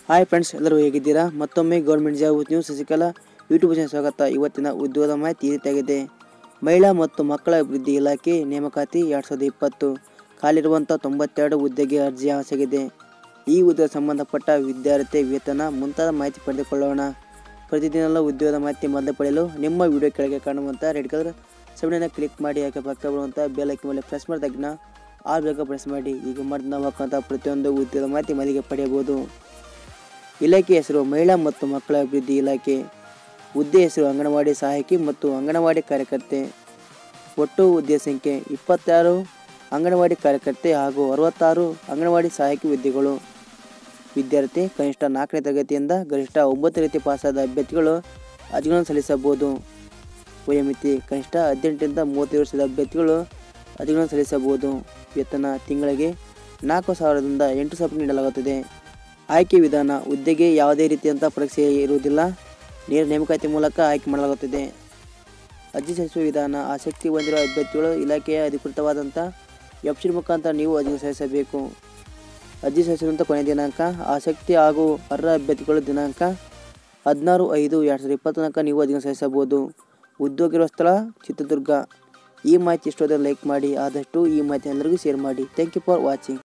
hi friends ಎಲ್ಲರೂ ಹೇಗಿದ್ದೀರಾ ಮತ್ತೊಮ್ಮೆ government job news Shashikala YouTube channel ಸ್ವಾಗತ ಇವತ್ತಿನ ಉದ್ಯೋಗದ ಮಾಹಿತಿ ಈ ರೀತಿಯಾಗಿದೆ ಮಹಿಳಾ ಮತ್ತು ಮಕ್ಕಳ ಅಭಿವೃದ್ಧಿ ಇಲಾಖೆ ನೇಮಕಾತಿ ಎರಡು ಸಾವಿರದ ಇಪ್ಪತ್ತು ಖಾಲಿರುವಂಥ ತೊಂಬತ್ತೆರಡು ಹುದ್ದೆಗೆ ಅರ್ಜಿ ಆಸೆಗಿದೆ ಈ ಹುದ್ದೆಗೆ ಸಂಬಂಧಪಟ್ಟ ವಿದ್ಯಾರ್ಥಿ ವೇತನ ಮುಂತಾದ ಮಾಹಿತಿ ಪಡೆದುಕೊಳ್ಳೋಣ ಪ್ರತಿದಿನಲ್ಲ ಉದ್ಯೋಗದ ಮಾಹಿತಿ ಮೊದಲು ಪಡೆಯಲು ನಿಮ್ಮ ವಿಡಿಯೋ ಕೆಳಗೆ ಕಾಣುವಂಥ ರೆಡ್ ಕಲರ್ ಸೆವೆನನ್ನು ಕ್ಲಿಕ್ ಮಾಡಿ ಯಾಕೆ ಪಕ್ಕ ಬರುವಂಥ ಬೆಲ್ ಐಕನ್ ಮೇಲೆ ಪ್ರೆಸ್ ಮಾಡಿದಾಗಿನ ಆ ಬೇಗ ಪ್ರೆಸ್ ಮಾಡಿ ಈಗ ಮಾಡಿದ ನಾವು ಹಾಕುವಂಥ ಪ್ರತಿಯೊಂದು ಉದ್ಯೋಗದ ಮಾಹಿತಿ ಮೊದಲಿಗೆ ಪಡೆಯಬಹುದು ಇಲಾಖೆ ಹೆಸರು ಮಹಿಳಾ ಮತ್ತು ಮಕ್ಕಳ ಅಭಿವೃದ್ಧಿ ಇಲಾಖೆ ಹುದ್ದೆ ಹೆಸರು ಅಂಗನವಾಡಿ ಸಹಾಯಕಿ ಮತ್ತು ಅಂಗನವಾಡಿ ಕಾರ್ಯಕರ್ತೆ ಒಟ್ಟು ಹುದ್ದೆ ಸಂಖ್ಯೆ ಇಪ್ಪತ್ತಾರು ಅಂಗನವಾಡಿ ಕಾರ್ಯಕರ್ತೆ ಹಾಗೂ ಅರವತ್ತಾರು ಅಂಗನವಾಡಿ ಸಹಾಯಕಿ ಹುದ್ದೆಗಳು ವಿದ್ಯಾರ್ಥಿ ಕನಿಷ್ಠ ನಾಲ್ಕನೇ ತರಗತಿಯಿಂದ ಗರಿಷ್ಠ ಒಂಬತ್ತು ರೀತಿ ಪಾಸಾದ ಅಭ್ಯರ್ಥಿಗಳು ಅರ್ಜಿಗಳನ್ನು ಸಲ್ಲಿಸಬಹುದು ವಯೋಮಿತಿ ಕನಿಷ್ಠ ಹದಿನೆಂಟರಿಂದ ಮೂವತ್ತೈದು ವರ್ಷದ ಅಭ್ಯರ್ಥಿಗಳು ಅರ್ಜಿಗಳನ್ನು ಸಲ್ಲಿಸಬಹುದು ವೇತನ ತಿಂಗಳಿಗೆ ನಾಲ್ಕು ಸಾವಿರದಿಂದ ಎಂಟು ಸಾವಿರ ನೀಡಲಾಗುತ್ತದೆ ಆಯ್ಕೆ ವಿಧಾನ ಹುದ್ದೆಗೆ ಯಾವುದೇ ರೀತಿಯಂಥ ಪರೀಕ್ಷೆ ಇರುವುದಿಲ್ಲ ನೇರ ನೇಮಕಾತಿ ಮೂಲಕ ಆಯ್ಕೆ ಮಾಡಲಾಗುತ್ತದೆ ಅರ್ಜಿ ಸಲ್ಲಿಸುವ ವಿಧಾನ ಆಸಕ್ತಿ ಹೊಂದಿರುವ ಅಭ್ಯರ್ಥಿಗಳು ಇಲಾಖೆಯ ಅಧಿಕೃತವಾದಂಥ ವೆಬ್ಸೈಟ್ ಮುಖಾಂತರ ನೀವು ಅರ್ಜಿ ಸಲ್ಲಿಸಬೇಕು ಅರ್ಜಿ ಸಲ್ಲಿಸುವಂಥ ಕೊನೆಯ ದಿನಾಂಕ ಆಸಕ್ತಿ ಹಾಗೂ ಅರ್ಹ ಅಭ್ಯರ್ಥಿಗಳು ದಿನಾಂಕ ಹದಿನಾರು ಐದು ಎರಡು ಸಾವಿರದ ಇಪ್ಪತ್ತು ತನಕ ನೀವು ಅರ್ಜಿ ಸಲ್ಲಿಸಬಹುದು ಉದ್ಯೋಗ ಇರುವ ಸ್ಥಳ ಚಿತ್ರದುರ್ಗ ಈ ಮಾಹಿತಿ ಇಷ್ಟೋದ್ರೆ ಲೈಕ್ ಮಾಡಿ ಆದಷ್ಟು ಈ ಮಾಹಿತಿ ಎಲ್ಲರಿಗೂ ಶೇರ್ ಮಾಡಿ ಥ್ಯಾಂಕ್ ಯು ಫಾರ್ ವಾಚಿಂಗ್